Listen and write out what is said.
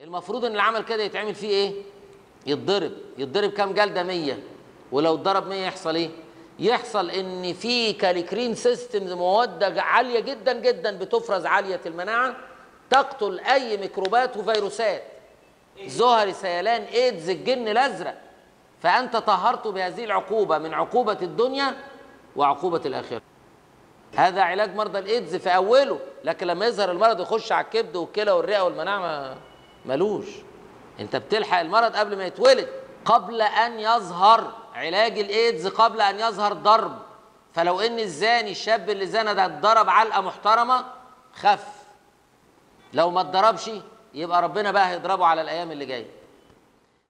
المفروض ان العمل كده يتعمل فيه ايه يتضرب يتضرب كام جلده 100 ولو اتضرب 100 يحصل ايه يحصل ان في كاليكرين سيستم مواد عاليه جدا جدا بتفرز عاليه المناعه تقتل اي ميكروبات وفيروسات زهري سيلان ايدز الجن الازرق فانت طهرته بهذه العقوبه من عقوبه الدنيا وعقوبه الاخره هذا علاج مرضى الايدز في اوله لكن لما يظهر المرض يخش على الكبد والكلى والرئه والمناعه ما- ملوش انت بتلحق المرض قبل ما يتولد قبل ان يظهر علاج الايدز قبل ان يظهر ضرب فلو ان الزاني الشاب اللي زنى ده اتضرب علقه محترمه خف لو ما اتضربش يبقى ربنا بقى هيضربه على الايام اللي جايه